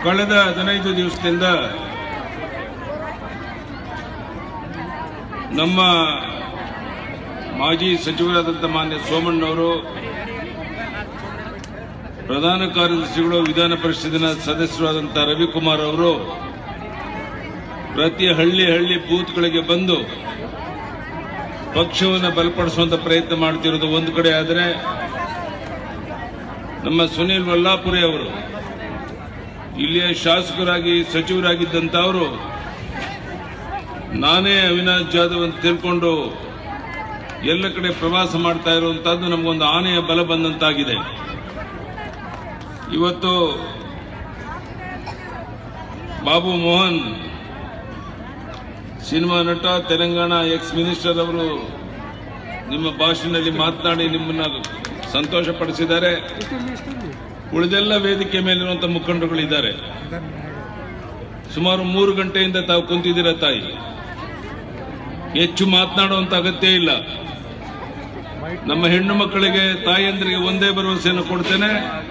ಕಳೆದ ಹದಿನೈದು ದಿವಸದಿಂದ ನಮ್ಮ ಮಾಜಿ ಸಚಿವರಾದಂಥ ಮಾನ್ಯ ಸೋಮಣ್ಣವರು ಪ್ರಧಾನ ಕಾರ್ಯದರ್ಶಿಗಳು ವಿಧಾನ ಪರಿಷತ್ತಿನ ಸದಸ್ಯರಾದಂಥ ರವಿಕುಮಾರ್ ಅವರು ಪ್ರತಿ ಹಳ್ಳಿ ಹಳ್ಳಿ ಬೂತ್ಗಳಿಗೆ ಬಂದು ಪಕ್ಷವನ್ನು ಬಲಪಡಿಸುವಂತ ಪ್ರಯತ್ನ ಮಾಡ್ತಿರೋದು ಒಂದು ಕಡೆ ಆದರೆ ನಮ್ಮ ಸುನೀಲ್ ವಲ್ಲಾಪುರಿ ಅವರು ಇಲ್ಲಿಯ ಶಾಸಕರಾಗಿ ಸಚಿವರಾಗಿದ್ದಂತ ಅವರು ನಾನೇ ಅವಿನಾಶ್ ಜಾಧವ್ ಅಂತ ತಿಳ್ಕೊಂಡು ಎಲ್ಲ ಕಡೆ ಪ್ರವಾಸ ಮಾಡ್ತಾ ಇರುವಂತಹದ್ದು ನಮಗೊಂದು ಆನೆಯ ಬಲ ಬಂದಂತಾಗಿದೆ ಇವತ್ತು ಬಾಬು ಮೋಹನ್ ಸಿನಿಮಾ ನಟ ತೆಲಂಗಾಣ ಎಕ್ಸ್ ಮಿನಿಸ್ಟರ್ ಅವರು ನಿಮ್ಮ ಭಾಷಣದಲ್ಲಿ ಮಾತನಾಡಿ ನಿಮ್ಮನ್ನ ಸಂತೋಷಪಡಿಸಿದ್ದಾರೆ ಉಳಿದೆಲ್ಲ ವೇದಿಕೆ ಮೇಲಿರುವಂತಹ ಮುಖಂಡರುಗಳಿದ್ದಾರೆ ಸುಮಾರು ಮೂರು ಗಂಟೆಯಿಂದ ತಾವು ಕುಂತಿದ್ದೀರ ತಾಯಿ ಹೆಚ್ಚು ಮಾತನಾಡುವಂತ ಅಗತ್ಯ ಇಲ್ಲ ನಮ್ಮ ಹೆಣ್ಣು ಮಕ್ಕಳಿಗೆ ತಾಯಂದರಿಗೆ ಒಂದೇ ಭರವಸೆಯನ್ನು ಕೊಡ್ತೇನೆ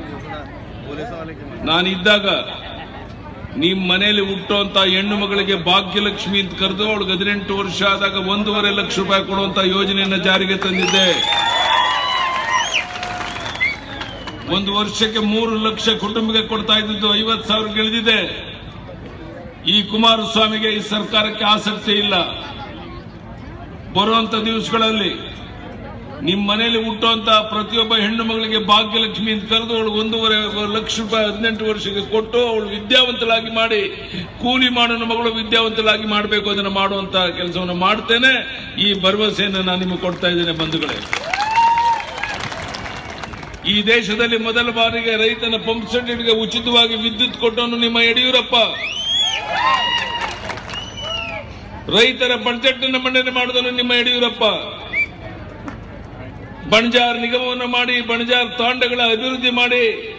ನಾನಿದ್ದಾಗ ನಿಮ್ಮ ಮನೆಯಲ್ಲಿ ಹುಟ್ಟುವಂತ ಹೆಣ್ಣು ಮಗಳಿಗೆ ಭಾಗ್ಯಲಕ್ಷ್ಮಿ ಅಂತ ಕರೆದು ಅವಳಿಗೆ ಹದಿನೆಂಟು ವರ್ಷ ಆದಾಗ ಒಂದೂವರೆ ಲಕ್ಷ ರೂಪಾಯಿ ಕೊಡುವಂತ ಯೋಜನೆಯನ್ನು ಜಾರಿಗೆ ತಂದಿದ್ದೆ ಒಂದು ವರ್ಷಕ್ಕೆ ಮೂರು ಲಕ್ಷ ಕುಟುಂಬಕ್ಕೆ ಕೊಡ್ತಾ ಇದ್ದಿದ್ದು ಐವತ್ತು ಸಾವಿರ ಇಳಿದಿದೆ ಈ ಕುಮಾರಸ್ವಾಮಿಗೆ ಈ ಸರ್ಕಾರಕ್ಕೆ ಆಸಕ್ತಿ ಇಲ್ಲ ಬರುವಂತ ದಿವಸಗಳಲ್ಲಿ ನಿಮ್ಮ ಮನೆಯಲ್ಲಿ ಹುಟ್ಟುವಂತ ಪ್ರತಿಯೊಬ್ಬ ಹೆಣ್ಣು ಮಗಳಿಗೆ ಭಾಗ್ಯಲಕ್ಷ್ಮಿ ಅಂತ ಕರೆದು ಅವಳು ಒಂದೂವರೆ ಲಕ್ಷ ರೂಪಾಯಿ ಹದಿನೆಂಟು ವರ್ಷಕ್ಕೆ ಕೊಟ್ಟು ಅವಳು ವಿದ್ಯಾವಂತಳಾಗಿ ಮಾಡಿ ಕೂಲಿ ಮಾಡೋ ಮಗಳು ವಿದ್ಯಾವಂತಳಾಗಿ ಮಾಡಬೇಕು ಅದನ್ನು ಮಾಡುವಂತ ಕೆಲಸವನ್ನು ಮಾಡ್ತೇನೆ ಈ ಭರವಸೆಯನ್ನು ನಾನು ನಿಮಗೆ ಕೊಡ್ತಾ ಇದ್ದೇನೆ ಬಂಧುಗಳೇ ಈ ದೇಶದಲ್ಲಿ ಮೊದಲ ಬಾರಿಗೆ ರೈತನ ಪಂಪ್ ಸೆಟ್ಗೆ ಉಚಿತವಾಗಿ ವಿದ್ಯುತ್ ಕೊಟ್ಟವನು ನಿಮ್ಮ ಯಡಿಯೂರಪ್ಪ ರೈತರ ಬಡ್ಜೆಟ್ ಅನ್ನು ಮಂಡನೆ ಮಾಡಿದನು ನಿಮ್ಮ ಯಡಿಯೂರಪ್ಪ ಬಣಜಾರ್ ನಿಗಮವನ್ನು ಮಾಡಿ ಬಣಜಾರ್ ತಾಂಡಗಳ ಅಭಿವೃದ್ಧಿ ಮಾಡಿ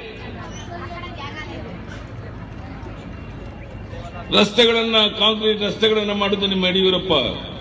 ರಸ್ತೆಗಳನ್ನ ಕಾಂಕ್ರೀಟ್ ರಸ್ತೆಗಳನ್ನ ಮಾಡುವುದು ನಿಮ್ಮ ಯಡಿಯೂರಪ್ಪ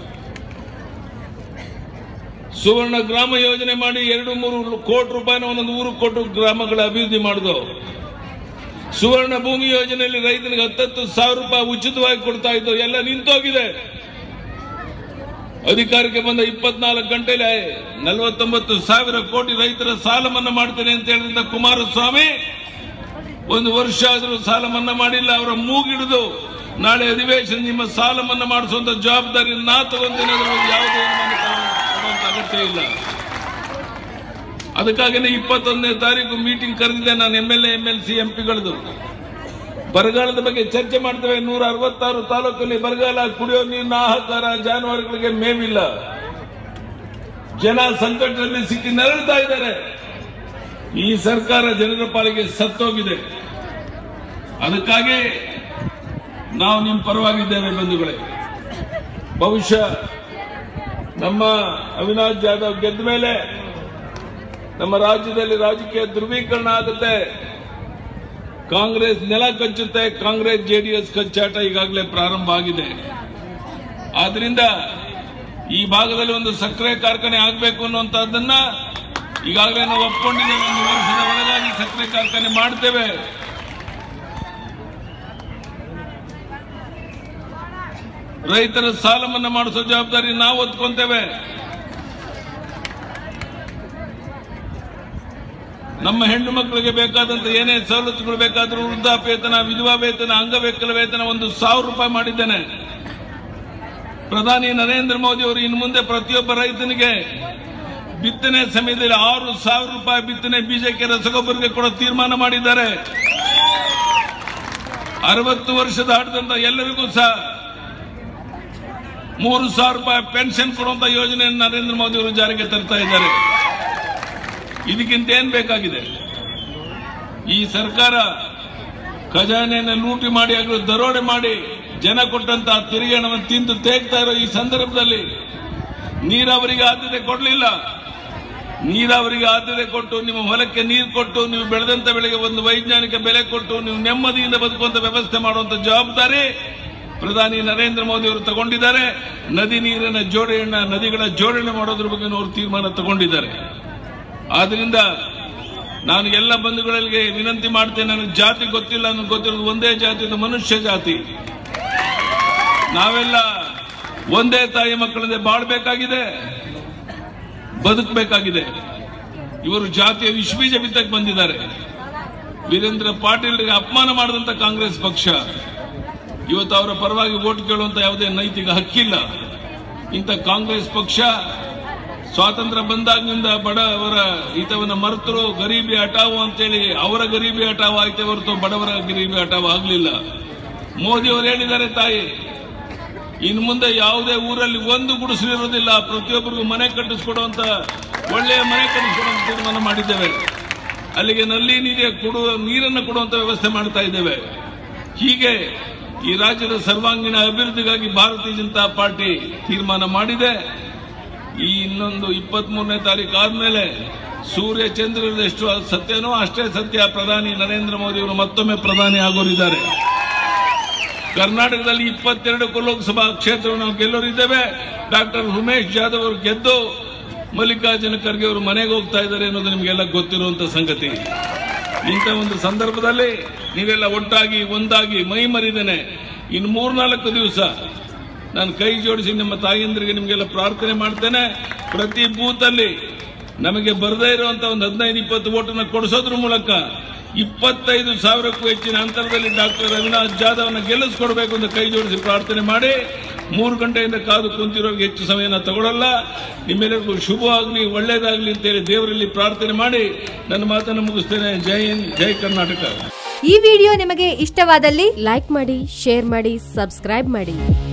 ಸುವರ್ಣ ಗ್ರಾಮ ಯೋಜನೆ ಮಾಡಿ ಎರಡು ಮೂರು ಕೋಟಿ ರೂಪಾಯಿನ ಒಂದೊಂದು ಊರು ಕೊಟ್ಟು ಗ್ರಾಮಗಳ ಅಭಿವೃದ್ಧಿ ಮಾಡಿದು ಸುವರ್ಣ ಭೂಮಿ ಯೋಜನೆಯಲ್ಲಿ ರೈತನಿಗೆ ಹತ್ತತ್ತು ಸಾವಿರ ರೂಪಾಯಿ ಉಚಿತವಾಗಿ ಕೊಡ್ತಾ ಇದ್ದು ಎಲ್ಲ ನಿಂತೋಗಿದೆ ಅಧಿಕಾರಕ್ಕೆ ಬಂದ ಇಪ್ಪತ್ನಾಲ್ಕು ಗಂಟೆಲೆ ನಲವತ್ತೊಂಬತ್ತು ಸಾವಿರ ಕೋಟಿ ರೈತರ ಸಾಲ ಮನ್ನಾ ಮಾಡ್ತೇನೆ ಅಂತ ಹೇಳಿದ ಕುಮಾರಸ್ವಾಮಿ ಒಂದು ವರ್ಷ ಆದರೂ ಸಾಲ ಮನ್ನಾ ಮಾಡಿಲ್ಲ ಅವರ ಮೂಗಿಡಿದು ನಾಳೆ ಅಧಿವೇಶನ ನಿಮ್ಮ ಸಾಲ ಮನ್ನಾ ಮಾಡಿಸುವಂತ ಜವಾಬ್ದಾರಿ ನಾ ತಗೊಂತೇನೆ ಅದರ ಬಗ್ಗೆ ಯಾವುದೇ ಅನುಮಾನ ಪಡುವಂತ ಅಗತ್ಯ ಇಲ್ಲ ಅದಕ್ಕಾಗಿನೇ ಇಪ್ಪತ್ತೊಂದನೇ ತಾರೀಕು ಮೀಟಿಂಗ್ ಕರೆದಿದ್ದೆ ನಾನು M L A M L C M ಪಿಗಳದು ಬರಗಾಲದ ಬಗ್ಗೆ ಚರ್ಚೆ ಮಾಡ್ತೇವೆ ನೂರ ಅರವತ್ತಾರು ತಾಲೂಕಲ್ಲಿ ಬರಗಾಲ ಕುಡಿಯೋ ನೀರಿನ ಆಹಾಕಾರ ಜಾನುವಾರುಗಳಿಗೆ ಮೇವಿಲ್ಲ ಜನ ಸಂಕಟದಲ್ಲಿ ಸಿಕ್ಕಿ ನರಳ್ತಾ ಇದ್ದಾರೆ ಈ ಸರ್ಕಾರ ಜನರ ಪಾಲಿಗೆ ಸತ್ತೋಗಿದೆ ಅದಕ್ಕಾಗಿ ನಾವು ನಿಮ್ಮ ಪರವಾಗಿದ್ದೇವೆ ಬಂಧುಗಳೇ ಬಹುಶಃ ನಮ್ಮ ಅವಿನಾಶ್ ಜಾಧವ್ ಗೆದ್ದ ಮೇಲೆ ನಮ್ಮ ರಾಜ್ಯದಲ್ಲಿ ರಾಜಕೀಯ ಧ್ರುವೀಕರಣ ಆಗುತ್ತೆ ಕಾಂಗ್ರೆಸ್ ನೆಲ ಕಚ್ಚುತ್ತೆ ಕಾಂಗ್ರೆಸ್ ಜೆಡಿಎಸ್ ಕಚ್ಚಾಟ ಈಗಾಗಲೇ ಪ್ರಾರಂಭ ಆಗಿದೆ ಆದ್ರಿಂದ ಈ ಭಾಗದಲ್ಲಿ ಒಂದು ಸಕ್ಕರೆ ಕಾರ್ಖಾನೆ ಆಗಬೇಕು ಅನ್ನುವಂಥದ್ದನ್ನ ಈಗಾಗಲೇ ನಾವು ಒಪ್ಕೊಂಡಿದ್ದೇವೆ ಒಂದು ವರ್ಷದ ಒಳಗಾಗಿ ಸಕ್ಕರೆ ಕಾರ್ಖಾನೆ ಮಾಡ್ತೇವೆ ರೈತರ ಸಾಲ ಮನ್ನಾ ಮಾಡಿಸೋ ಜವಾಬ್ದಾರಿ ನಾವು ಹೊತ್ಕೊಂತೇವೆ ನಮ್ಮ ಹೆಣ್ಣು ಮಕ್ಕಳಿಗೆ ಬೇಕಾದಂತ ಏನೇ ಸವಲತ್ತುಗಳು ಬೇಕಾದರೂ ವೃದ್ಧಾಪೇತನ ವಿಧವಾ ವೇತನ ಅಂಗವಿಕಲ ವೇತನ ಒಂದು ಸಾವಿರ ರೂಪಾಯಿ ಮಾಡಿದ್ದೇನೆ ಪ್ರಧಾನಿ ನರೇಂದ್ರ ಮೋದಿ ಅವರು ಇನ್ನು ಮುಂದೆ ಪ್ರತಿಯೊಬ್ಬ ರೈತನಿಗೆ ಬಿತ್ತನೆ ಸಮಯದಲ್ಲಿ ಆರು ಸಾವಿರ ರೂಪಾಯಿ ಬಿತ್ತನೆ ಬೀಜಕ್ಕೆ ರಸಗೊಬ್ಬರಕ್ಕೆ ಕೊಡೋ ತೀರ್ಮಾನ ಮಾಡಿದ್ದಾರೆ ಅರವತ್ತು ವರ್ಷದ ಆಡದಂತ ಎಲ್ಲರಿಗೂ ಸಹ ಮೂರು ಸಾವಿರ ರೂಪಾಯಿ ಪೆನ್ಷನ್ ಕೊಡುವಂತ ಯೋಜನೆಯನ್ನು ನರೇಂದ್ರ ಮೋದಿ ಅವರು ಜಾರಿಗೆ ತರ್ತಾ ಇದ್ದಾರೆ ಇದಕ್ಕಿಂತ ಏನ್ ಬೇಕಾಗಿದೆ ಈ ಸರ್ಕಾರ ಖಜಾನೆಯನ್ನು ಲೂಟಿ ಮಾಡಿ ಆಗಲು ದರೋಡೆ ಮಾಡಿ ಜನ ಕೊಟ್ಟಂತ ತೆರಿಗೆ ಹಣವನ್ನು ತಿಂದು ತೇಗ್ತಾ ಇರೋ ಈ ಸಂದರ್ಭದಲ್ಲಿ ನೀರಾವರಿಗೆ ಆದ್ಯತೆ ಕೊಡಲಿಲ್ಲ ನೀರಾವರಿಗೆ ಆದ್ಯತೆ ಕೊಟ್ಟು ನಿಮ್ಮ ಹೊಲಕ್ಕೆ ನೀರು ಕೊಟ್ಟು ನೀವು ಬೆಳೆದಂತ ಬೆಳೆಗೆ ಒಂದು ವೈಜ್ಞಾನಿಕ ಬೆಲೆ ಕೊಟ್ಟು ನೀವು ನೆಮ್ಮದಿಯಿಂದ ಬದುಕುವಂತ ವ್ಯವಸ್ಥೆ ಮಾಡುವಂತ ಜವಾಬ್ದಾರಿ ಪ್ರಧಾನಿ ನರೇಂದ್ರ ಮೋದಿ ಅವರು ತಗೊಂಡಿದ್ದಾರೆ ನದಿ ನೀರಿನ ಜೋಡಣೆ ನದಿಗಳ ಜೋಡಣೆ ಮಾಡೋದ್ರ ಬಗ್ಗೆ ಅವರು ತೀರ್ಮಾನ ತಗೊಂಡಿದ್ದಾರೆ ಆದ್ರಿಂದ ನಾನು ಎಲ್ಲ ಬಂಧುಗಳಿಗೆ ವಿನಂತಿ ಮಾಡ್ತೇನೆ ನನಗೆ ಜಾತಿ ಗೊತ್ತಿಲ್ಲ ನನಗೆ ಗೊತ್ತಿರೋದು ಒಂದೇ ಜಾತಿ ಅದು ಮನುಷ್ಯ ಜಾತಿ ನಾವೆಲ್ಲ ಒಂದೇ ತಾಯಿ ಮಕ್ಕಳಂತೆ ಬಾಳ್ಬೇಕಾಗಿದೆ ಬದುಕಬೇಕಾಗಿದೆ ಇವರು ಜಾತಿಯ ವಿಶ್ವಬೀಜ ಬಿತ್ತಕ್ಕೆ ಬಂದಿದ್ದಾರೆ ವೀರೇಂದ್ರ ಪಾಟೀಲ್ರಿಗೆ ಅಪಮಾನ ಮಾಡಿದಂತ ಕಾಂಗ್ರೆಸ್ ಪಕ್ಷ ಇವತ್ತು ಅವರ ಪರವಾಗಿ ವೋಟ್ ಕೇಳುವಂತ ಯಾವುದೇ ನೈತಿಕ ಹಕ್ಕಿಲ್ಲ ಇಂಥ ಕಾಂಗ್ರೆಸ್ ಪಕ್ಷ ಸ್ವಾತಂತ್ರ್ಯ ಬಂದಾಗಿನಿಂದ ಬಡವರ ಹಿತವನ್ನ ಮರೆತರು ಗರೀಬಿ ಹಟಾವು ಅಂತೇಳಿ ಅವರ ಗರೀಬಿ ಹಟಾವು ಆಯ್ತೆ ಹೊರತು ಬಡವರ ಗರೀಬಿ ಹಟಾವು ಆಗಲಿಲ್ಲ ಮೋದಿ ಅವರು ಹೇಳಿದ್ದಾರೆ ತಾಯಿ ಇನ್ನು ಮುಂದೆ ಯಾವುದೇ ಊರಲ್ಲಿ ಒಂದು ಗುಡಿಸಲು ಇರೋದಿಲ್ಲ ಪ್ರತಿಯೊಬ್ಬರಿಗೂ ಮನೆ ಕಟ್ಟಿಸ್ಕೊಡುವಂತ ಒಳ್ಳೆಯ ಮನೆ ಕಟ್ಟಿಸ್ಕೊಡುವಂತ ತೀರ್ಮಾನ ಮಾಡಿದ್ದೇವೆ ಅಲ್ಲಿಗೆ ನಲ್ಲಿ ನೀರಿಗೆ ಕೊಡುವ ನೀರನ್ನು ಕೊಡುವಂತ ವ್ಯವಸ್ಥೆ ಮಾಡ್ತಾ ಇದ್ದೇವೆ ಹೀಗೆ ಈ ರಾಜ್ಯದ ಸರ್ವಾಂಗೀಣ ಅಭಿವೃದ್ಧಿಗಾಗಿ ಭಾರತೀಯ ಜನತಾ ಪಾರ್ಟಿ ತೀರ್ಮಾನ ಮಾಡಿದೆ ಈ ಇನ್ನೊಂದು ಇಪ್ಪತ್ತ್ ಮೂರನೇ ತಾರೀಕು ಆದ್ಮೇಲೆ ಸೂರ್ಯ ಚಂದ್ರರು ಎಷ್ಟು ಸತ್ಯನೋ ಅಷ್ಟೇ ಸತ್ಯ ಪ್ರಧಾನಿ ನರೇಂದ್ರ ಮೋದಿ ಅವರು ಮತ್ತೊಮ್ಮೆ ಪ್ರಧಾನಿ ಆಗೋರಿದ್ದಾರೆ ಕರ್ನಾಟಕದಲ್ಲಿ ಇಪ್ಪತ್ತೆರಡು ಲೋಕಸಭಾ ಕ್ಷೇತ್ರವನ್ನು ನಾವು ಗೆಲ್ಲೋರಿದ್ದೇವೆ ಡಾಕ್ಟರ್ ಉಮೇಶ್ ಜಾಧವ್ ಅವರು ಗೆದ್ದು ಮಲ್ಲಿಕಾರ್ಜುನ ಖರ್ಗೆ ಅವರು ಮನೆಗೆ ಹೋಗ್ತಾ ಇದ್ದಾರೆ ಅನ್ನೋದು ನಿಮಗೆಲ್ಲ ಗೊತ್ತಿರುವಂತ ಸಂಗತಿ ಇಂಥ ಒಂದು ಸಂದರ್ಭದಲ್ಲಿ ನೀವೆಲ್ಲ ಒಟ್ಟಾಗಿ ಒಂದಾಗಿ ಮೈ ಮರಿದೇನೆ ಇನ್ನು ಮೂರ್ನಾಲ್ಕು ದಿವಸ ನಾನು ಕೈ ಜೋಡಿಸಿ ನಿಮ್ಮ ತಾಯಿಯಂದ್ರಿಗೆ ನಿಮಗೆಲ್ಲ ಪ್ರಾರ್ಥನೆ ಮಾಡ್ತೇನೆ ಪ್ರತಿ ಬೂತಲ್ಲಿ ನಮಗೆ ಬರದೇ ಇರುವಂತ ಒಂದು ಹದಿನೈದು ಇಪ್ಪತ್ತು ಓಟನ್ನು ಕೊಡಿಸೋದ್ರ ಮೂಲಕ ಇಪ್ಪತ್ತೈದು ಸಾವಿರಕ್ಕೂ ಹೆಚ್ಚಿನ ಅಂತರದಲ್ಲಿ ಡಾಕ್ಟರ್ ರವಿನಾಥ್ ಜಾಧವ್ನ ಗೆಲ್ಲಿಸ್ಕೊಡ್ಬೇಕು ಅಂತ ಕೈ ಜೋಡಿಸಿ ಪ್ರಾರ್ಥನೆ ಮಾಡಿ ಮೂರು ಗಂಟೆಯಿಂದ ಕಾದು ಕುಂತಿರೋರಿಗೆ ಹೆಚ್ಚು ಸಮಯನ ತಗೊಳ್ಳಲ್ಲ ನಿಮ್ಮೆಲ್ಲರಿಗೂ ಶುಭವಾಗಲಿ ಒಳ್ಳೇದಾಗಲಿ ಅಂತೇಳಿ ದೇವರಲ್ಲಿ ಪ್ರಾರ್ಥನೆ ಮಾಡಿ ನನ್ನ ಮಾತನ್ನು ಮುಗಿಸ್ತೇನೆ ಜೈ ಹಿಂದ್ ಜೈ ಕರ್ನಾಟಕ ಈ ವಿಡಿಯೋ ನಿಮಗೆ ಇಷ್ಟವಾದಲ್ಲಿ ಲೈಕ್ ಮಾಡಿ ಶೇರ್ ಮಾಡಿ ಸಬ್ಸ್ಕ್ರೈಬ್ ಮಾಡಿ